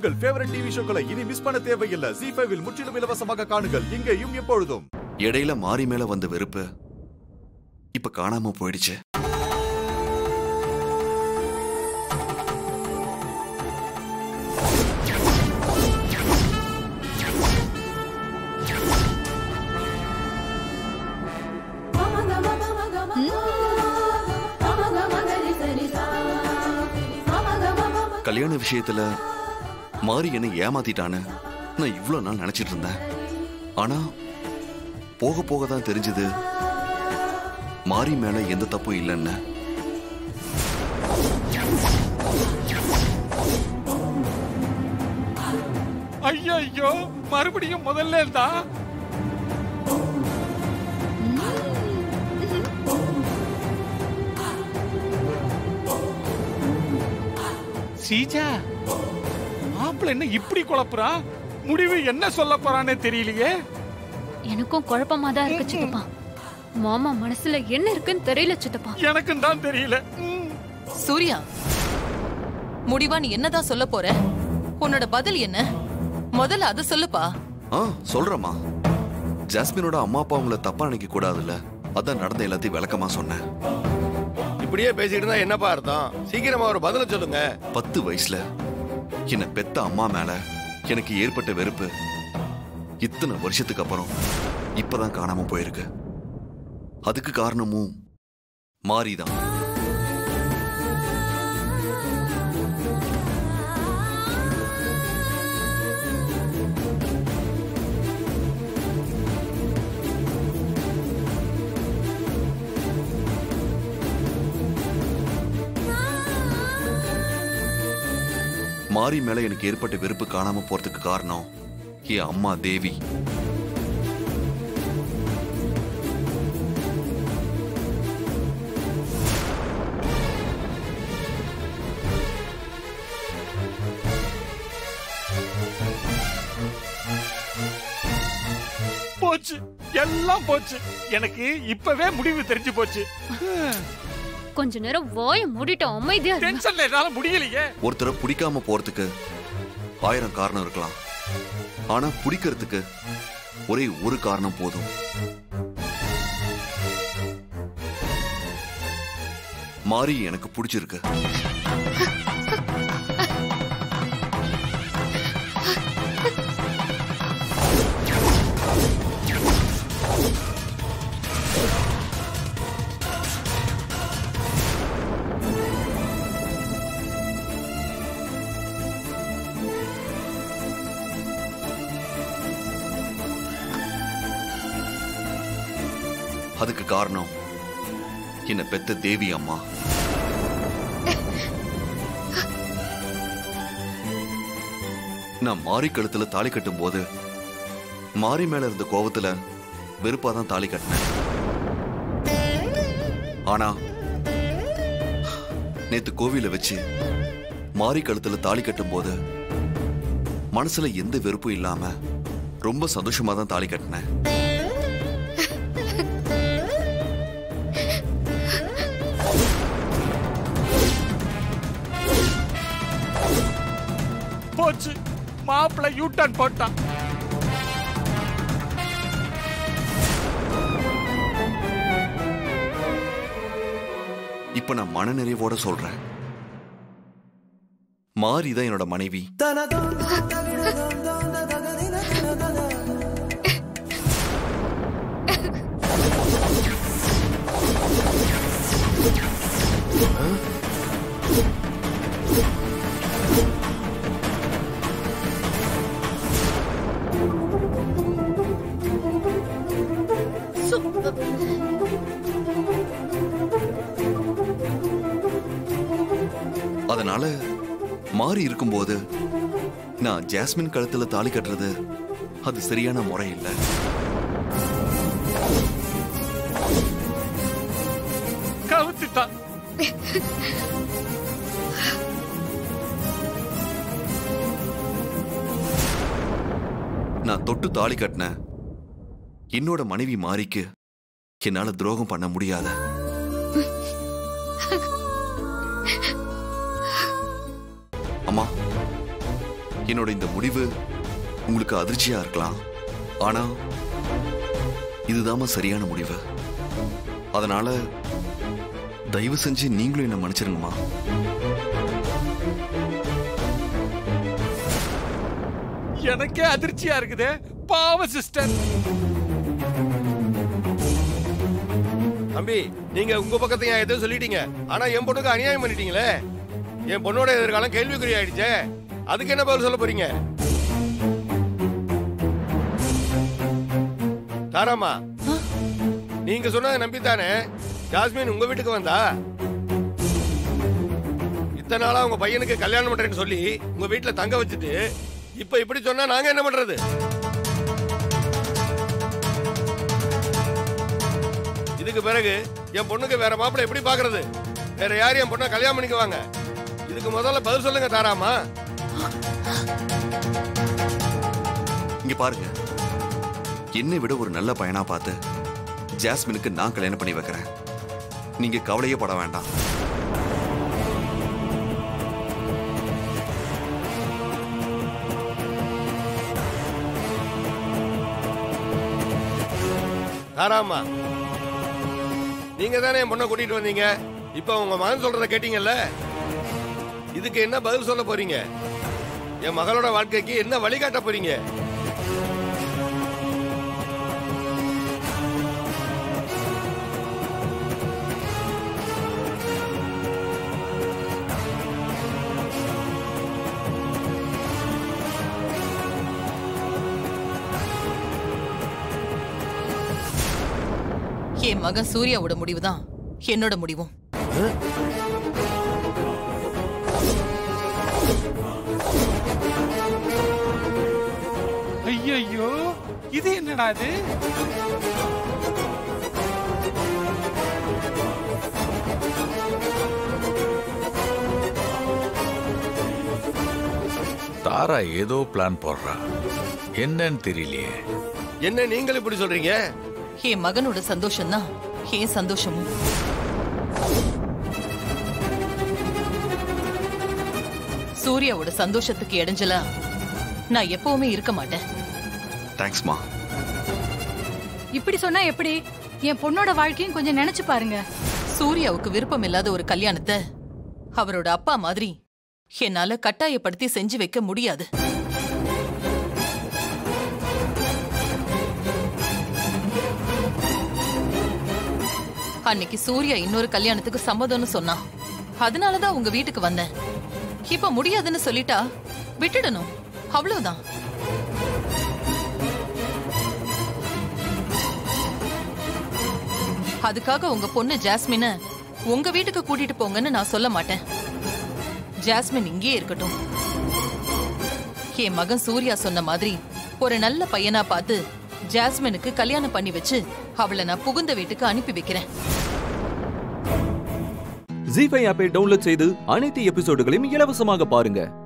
உங்கள் favourite TV ஷோக்களை இனி miss பண்ண தேவையில்லை ஜி ஃபைவில் முற்றிலும் இலவசமாக காணுங்கள் இங்கேயும் எப்பொழுதும் இடையில மாறி மேல வந்த வெறுப்பு இப்ப காணாம போயிடுச்சு கல்யாண விஷயத்துல மாறி என்னை ஏமாத்திட்டான்னு நான் இவ்வளவு நாள் நினைச்சிட்டு இருந்தேன் ஆனா போக போக தான் தெரிஞ்சது மாறி மேல எந்த தப்பும் இல்லைன்னு ஐயோ ஐயோ மறுபடியும் முதல்ல இருந்தா சீஜா மாப்பிள்ள என்ன இப்படி குழப்புறான் முடிவு என்ன சொல்ல போறானே தெரியலையே எனக்கும் குழப்பமா தான் இருக்கு சித்தப்பா மாமா மனசுல என்ன இருக்குன்னு தெரியல சித்தப்பா எனக்கும் தான் தெரியல ம். சூர்யா முடிவா நீ என்னதான் சொல்ல போற உன்னோட பதில் என்ன முதல்ல அத சொல்லுப்பா ஆ சொல்றேம்மா ஜாஸ்மினோட அம்மா அப்பா உங்களை தப்பா நினைக்க கூடாதுல்ல அதான் நடந்த எல்லாத்தையும் விளக்கமா சொன்னேன் இப்படியே பேசிட்டு இருந்தா என்னப்பா அர்த்தம் சீக்கிரமா ஒரு பதில சொல்லுங்க பத்து வயசுல என்ன பெத்த அம்மா மேல எனக்கு ஏற்பட்ட வெறுப்பு இத்தனை வருஷத்துக்கு அப்புறம் இப்பதான் காணாம போயிருக்கு அதுக்கு காரணமும் மாறிதான் மாறி மேல எனக்கு ஏற்பட்ட வெறுப்பு காணாம போறதுக்கு காரணம் என் அம்மா தேவி போச்சு எல்லாம் போச்சு எனக்கு இப்பவே முடிவு தெரிஞ்சு போச்சு கொஞ்ச நேரம் வாய மூடிட்டு அமைதியா இருங்க. டென்ஷன்ல என்னால முடியலையே ஒருத்தரை பிடிக்காம போறதுக்கு ஆயிரம் காரணம் இருக்கலாம் ஆனா பிடிக்கிறதுக்கு ஒரே ஒரு காரணம் போதும் மாறி எனக்கு பிடிச்சிருக்கு அதுக்கு காரணம் என்ன பெத்த தேவி அம்மா நான் மாறி கழுத்துல தாலி கட்டும் போது மாறி மேல இருந்த கோவத்துல வெறுப்பா தான் தாலி கட்டினேன் ஆனா நேத்து கோவில வச்சு மாறி கழுத்துல தாலி கட்டும் போது மனசுல எந்த வெறுப்பும் இல்லாம ரொம்ப சந்தோஷமா தான் தாலி கட்டினேன் போச்சு மாப்பிள்ள யூ டர்ன் போட்டான் இப்ப நான் மனநிறைவோட சொல்றேன் மாறி தான் என்னோட மனைவி அதனால மாறி இருக்கும்போது நான் ஜாஸ்மின் கழுத்துல தாலி கட்டுறது அது சரியான முறை இல்லை கவுத்துட்டான் நான் தொட்டு தாலி கட்டின என்னோட மனைவி மாறிக்கு என்னால துரோகம் பண்ண முடியாத அம்மா என்னோட இந்த முடிவு உங்களுக்கு அதிர்ச்சியா இருக்கலாம் ஆனா இதுதாம்மா சரியான முடிவு அதனால தயவு செஞ்சு நீங்களும் என்ன மன்னிச்சிருங்கம்மா எனக்கே அதிர்ச்சியா இருக்குதே பாவ சிஸ்டர் தம்பி நீங்க உங்க பக்கத்தையும் எதுவும் சொல்லிட்டீங்க ஆனா என் பொண்ணுக்கு அநியாயம் பண்ணிட்டீங்களே என் பொண்ணோட எதிர்காலம் கேள்விக்குறி ஆயிடுச்சே அதுக்கு என்ன பதில் சொல்ல போறீங்க தாராமா நீங்க சொன்னதை நம்பித்தானே ஜாஸ்மின் உங்க வீட்டுக்கு வந்தா இத்தனை நாளா உங்க பையனுக்கு கல்யாணம் பண்றேன்னு சொல்லி உங்க வீட்டுல தங்க வச்சுட்டு இப்ப இப்படி சொன்னா நாங்க என்ன பண்றது இதுக்கு பிறகு என் பொண்ணுக்கு வேற மாப்பிள்ளை எப்படி பாக்குறது வேற யார் என் பொண்ணை கல்யாணம் பண்ணிக்குவாங்க இதுக்கு முதல்ல பதில் சொல்லுங்க தாராமா இங்க பாருங்க என்னை விட ஒரு நல்ல பையனா பார்த்து ஜாஸ்மினுக்கு நான் கல்யாணம் பண்ணி வைக்கிறேன் நீங்க கவலையே பட வேண்டாம் தாராமா நீங்க தானே என் பொண்ணை கூட்டிட்டு வந்தீங்க இப்ப உங்க மகன் சொல்றத கேட்டீங்கல்ல இதுக்கு என்ன பதில் சொல்ல போறீங்க என் மகளோட வாழ்க்கைக்கு என்ன வழிகாட்ட போறீங்க என் மகன் சூர்யாவோட முடிவுதான் என்னோட முடிவும் ஐயோ இது என்னடா இது தாரா ஏதோ பிளான் போடுறா என்னன்னு தெரியலையே என்ன நீங்கள் இப்படி சொல்றீங்க என் மகனோட சந்தோஷம் தான் என் சந்தோஷமும் சூர்யாவோட சந்தோஷத்துக்கு இடைஞ்சலா நான் எப்பவுமே இருக்க மாட்டேன் தேங்க்ஸ்மா இப்படி சொன்னா எப்படி என் பொண்ணோட வாழ்க்கையும் கொஞ்சம் நினைச்சு பாருங்க சூர்யாவுக்கு விருப்பம் இல்லாத ஒரு கல்யாணத்தை அவரோட அப்பா மாதிரி என்னால கட்டாயப்படுத்தி செஞ்சு வைக்க முடியாது அன்னைக்கு சூர்யா இன்னொரு கல்யாணத்துக்கு சம்மதம்னு சொன்னான் அதனாலதான் உங்க வீட்டுக்கு வந்தேன் இப்ப முடியாதுன்னு சொல்லிட்டா விட்டுடணும் அவ்வளவுதான் அதுக்காக உங்க பொண்ணு ஜாஸ்மின உங்க வீட்டுக்கு கூட்டிட்டு போங்கன்னு நான் சொல்ல மாட்டேன் ஜாஸ்மின் இங்கேயே இருக்கட்டும் என் மகன் சூர்யா சொன்ன மாதிரி ஒரு நல்ல பையனா பார்த்து ஜாஸ்மினுக்கு கல்யாணம் பண்ணி வச்சு அவளை நான் புகுந்த வீட்டுக்கு அனுப்பி வைக்கிறேன் ஜி ஃபைவ் ஆப்பை டவுன்லோட் செய்து அனைத்து எபிசோடுகளையும் இலவசமாக பாருங்க